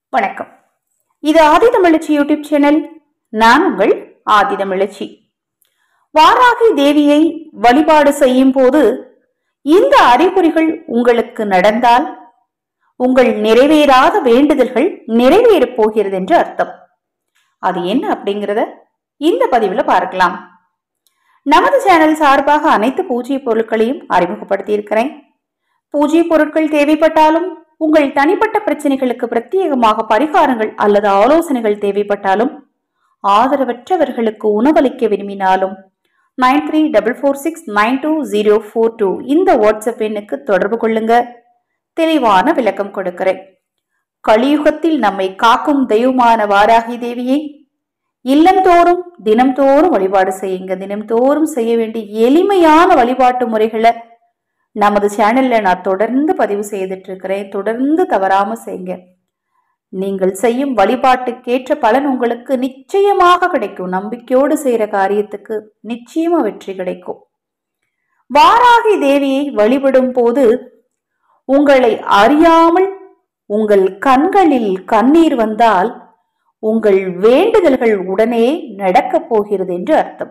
வணக்கம் இது ஆதிதமிழச்சி YouTube channel நான் உங்கள் ஆதிதமிழச்சி வாராகி தேவியை வழிபாடு செய்யும் போது இந்த அறிகுறிகள் உங்களுக்கு நடந்தால் உங்கள் நிறைவேறாத வேண்டுதல்கள் நிறைவேறப் போகிறது என்று அர்த்தம் அது என்ன அப்படிங்கிறத இந்த பதிவில் பார்க்கலாம் நமது சேனல் சார்பாக அனைத்து பூஜை பொருட்களையும் அறிமுகப்படுத்தி இருக்கிறேன் பூஜை பொருட்கள் தேவைப்பட்டாலும் உங்கள் தனிப்பட்ட பிரச்சனைகளுக்கு பிரத்யேகமாக பரிகாரங்கள் அல்லது ஆலோசனைகள் தேவைப்பட்டாலும் ஆதரவற்றவர்களுக்கு உணவளிக்க விரும்பினாலும் nine three double four six nine two zero four two இந்த வாட்ஸ்அப் எண்ணுக்கு தொடர்பு கொள்ளுங்க தெளிவான விளக்கம் கொடுக்கிறேன் கலியுகத்தில் நம்மை காக்கும் தெய்வமான வாராகி தேவியை இல்லந்தோறும் தினம்தோறும் வழிபாடு செய்யுங்க தினம்தோறும் செய்ய வேண்டிய எளிமையான வழிபாட்டு முறைகளை நமது சேனல்ல நான் தொடர்ந்து பதிவு செய்துட்டு இருக்கிறேன் தொடர்ந்து தவறாம செய்யுங்க நீங்கள் செய்யும் வழிபாட்டுக்கேற்ற பலன் உங்களுக்கு நிச்சயமாக கிடைக்கும் நம்பிக்கையோடு செய்யற காரியத்துக்கு நிச்சயமா வெற்றி கிடைக்கும் வாராகி தேவியை வழிபடும் போது உங்களை அறியாமல் உங்கள் கண்களில் கண்ணீர் வந்தால் உங்கள் வேண்டுதல்கள் உடனே நடக்கப் போகிறது என்று அர்த்தம்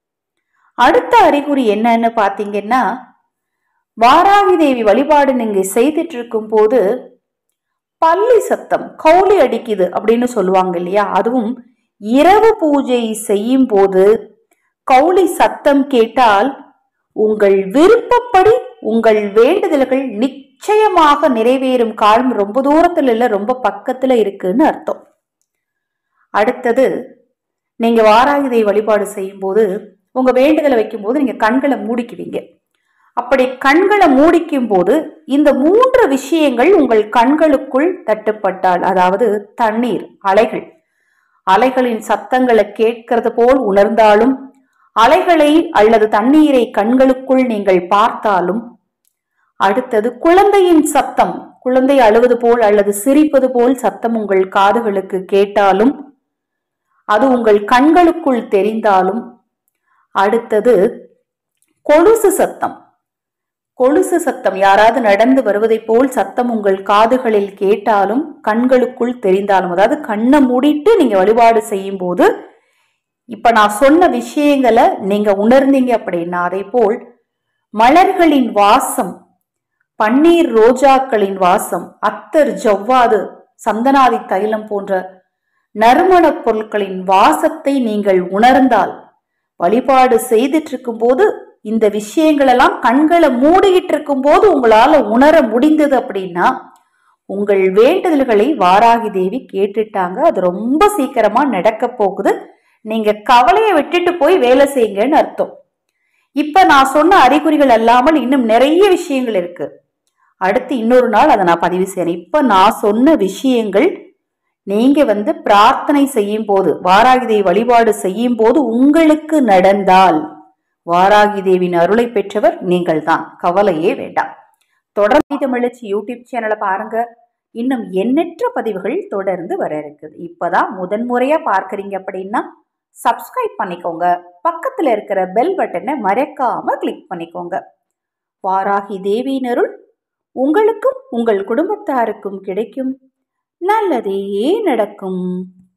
அடுத்த அறிகுறி என்னன்னு பாத்தீங்கன்னா வாராகி தேவி வழிபாடு நீங்க செய்துட்டு இருக்கும் போது பள்ளி சத்தம் கௌலி அடிக்குது அப்படின்னு சொல்லுவாங்க இல்லையா அதுவும் இரவு பூஜை செய்யும் போது கௌலி சத்தம் கேட்டால் உங்கள் விருப்பப்படி உங்கள் வேண்டுதல்கள் நிச்சயமாக நிறைவேறும் காலம் ரொம்ப தூரத்துல இல்ல ரொம்ப பக்கத்துல இருக்குன்னு அர்த்தம் அடுத்தது நீங்க வாராகி தேவி வழிபாடு செய்யும் போது உங்க வேண்டுதலை வைக்கும் போது நீங்க கண்களை மூடிக்குவீங்க அப்படி கண்களை மூடிக்கும் போது இந்த மூன்று விஷயங்கள் உங்கள் கண்களுக்குள் தட்டுப்பட்டால் அதாவது தண்ணீர் அலைகள் அலைகளின் சத்தங்களை கேட்கிறது போல் உணர்ந்தாலும் அலைகளை அல்லது தண்ணீரை கண்களுக்குள் நீங்கள் பார்த்தாலும் அடுத்தது குழந்தையின் சத்தம் குழந்தை அழுவது போல் அல்லது சிரிப்பது போல் சத்தம் உங்கள் காதுகளுக்கு கேட்டாலும் அது உங்கள் கண்களுக்குள் தெரிந்தாலும் அடுத்தது கொலுசு சத்தம் கொலுசு சத்தம் யாராவது நடந்து வருவதைப் போல் சத்தம் உங்கள் காதுகளில் கேட்டாலும் கண்களுக்குள் தெரிந்தாலும் அதாவது கண்ணை மூடிட்டு நீங்க வழிபாடு செய்யும் போது இப்ப நான் சொன்ன விஷயங்களை நீங்க உணர்ந்தீங்க அப்படின்னா அதே போல் மலர்களின் வாசம் பன்னீர் ரோஜாக்களின் வாசம் அத்தர் ஜவ்வாது சந்தனாதி தைலம் போன்ற நறுமணப் பொருட்களின் வாசத்தை நீங்கள் உணர்ந்தால் வழிபாடு செய்துட்டு இருக்கும் போது இந்த விஷயங்களெல்லாம் கண்களை மூடிக்கிட்டு இருக்கும் போது உங்களால உணர முடிந்தது அப்படின்னா உங்கள் வேண்டுதல்களை வாராகி தேவி கேட்டுட்டாங்க அது ரொம்ப சீக்கிரமா நடக்க போகுது நீங்க கவலையை விட்டுட்டு போய் வேலை செய்யுங்கன்னு அர்த்தம் இப்ப நான் சொன்ன அறிகுறிகள் அல்லாமல் இன்னும் நிறைய விஷயங்கள் இருக்கு அடுத்து இன்னொரு நாள் அதை நான் பதிவு செய்யறேன் இப்ப நான் சொன்ன விஷயங்கள் நீங்க வந்து பிரார்த்தனை செய்யும் போது வாராகி தேவி வழிபாடு செய்யும் போது உங்களுக்கு நடந்தால் வாராகி தேவியின் அருளை பெற்றவர் நீங்கள் தான் கவலையே வேண்டாம் தொடர்ந்து தமிழச்சி யூடியூப் சேனலை பாருங்க இன்னும் எண்ணற்ற பதிவுகள் தொடர்ந்து வர இருக்குது இப்பதான் முதன்முறையா பார்க்கறீங்க அப்படின்னா சப்ஸ்கிரைப் பண்ணிக்கோங்க பக்கத்துல இருக்கிற பெல் பட்டனை மறக்காம கிளிக் பண்ணிக்கோங்க வாராகி தேவியின் அருள் உங்களுக்கும் உங்கள் குடும்பத்தாருக்கும் கிடைக்கும் நல்லதே நடக்கும்